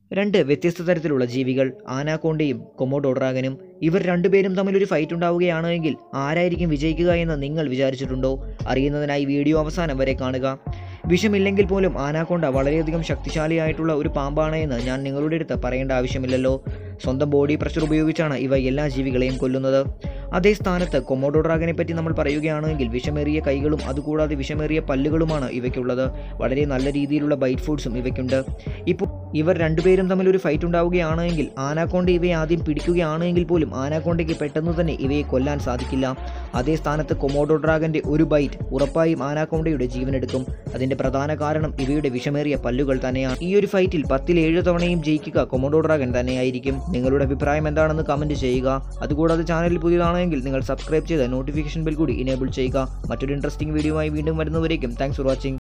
രണ്ട് വ്യത്യസ്ത തരത്തിലുള്ള ജീവികൾ ആനാക്കോണ്ടയും കൊമോഡോ ഡ്രാഗനും ഇവർ രണ്ടുപേരും തമ്മിൽ ഒരു ഫൈറ്റ് ഉണ്ടാവുകയാണെങ്കിൽ ആരായിരിക്കും വിജയിക്കുക എന്ന് നിങ്ങൾ വിചാരിച്ചിട്ടുണ്ടോ അറിയുന്നതിനായി വീഡിയോ അവസാനം വരെ കാണുക വിഷമില്ലെങ്കിൽ പോലും ആനാക്കോണ്ട വളരെയധികം ശക്തിശാലിയായിട്ടുള്ള ഒരു പാമ്പാണ് എന്ന് ഞാൻ നിങ്ങളുടെ അടുത്ത് പറയേണ്ട ആവശ്യമില്ലല്ലോ സ്വന്തം ബോഡി പ്രഷർ ഉപയോഗിച്ചാണ് ഇവ എല്ലാ ജീവികളെയും കൊല്ലുന്നത് അതേ സ്ഥാനത്ത് കൊമോഡോ ഡ്രാഗനെ പറ്റി നമ്മൾ പറയുകയാണെങ്കിൽ വിഷമേറിയ കൈകളും അതുകൂടാതെ വിഷമേറിയ പല്ലുകളുമാണ് ഇവയ്ക്കുള്ളത് വളരെ നല്ല രീതിയിലുള്ള ബൈറ്റ് ഫുഡ്സും ഇവയ്ക്കുണ്ട് ഇപ്പോൾ ഇവർ രണ്ടുപേരും തമ്മിൽ ഒരു ഫൈറ്റ് ഉണ്ടാവുകയാണെങ്കിൽ ആനാക്കോണ്ട ഇവയെ ആദ്യം പിടിക്കുകയാണെങ്കിൽ പോലും ആനാക്കോണ്ടയ്ക്ക് പെട്ടെന്ന് തന്നെ ഇവയെ കൊല്ലാൻ സാധിക്കില്ല അതേ സ്ഥാനത്ത് കൊമോഡോ ഡ്രാഗന്റെ ഒരു ബൈറ്റ് ഉറപ്പായും ആനാക്കോണ്ടയുടെ ജീവനെടുക്കും അതിന്റെ പ്രധാന കാരണം ഇവയുടെ വിഷമേറിയ പല്ലുകൾ തന്നെയാണ് ഈ ഒരു ഫൈറ്റിൽ പത്തിൽ ഏഴ് തവണയും ജയിക്കുക കൊമോഡോ ഡ്രാഗൻ തന്നെയായിരിക്കും നിങ്ങളുടെ അഭിപ്രായം എന്താണെന്ന് കമന്റ് ചെയ്യുക അതുകൂടാതെ ചാനലിൽ പുതിയതാണെങ്കിൽ നിങ്ങൾ സബ്സ്ക്രൈബ് ചെയ്ത് നോട്ടിഫിക്കേഷൻ ബെൽ കൂടി ഇനേബിൾ ചെയ്യുക മറ്റൊരു ഇൻട്രസ്റ്റിംഗ് വീഡിയോയുമായി വീണ്ടും വരുന്നവരേക്കും താങ്ക്സ് ഫോർ വാച്ചിങ്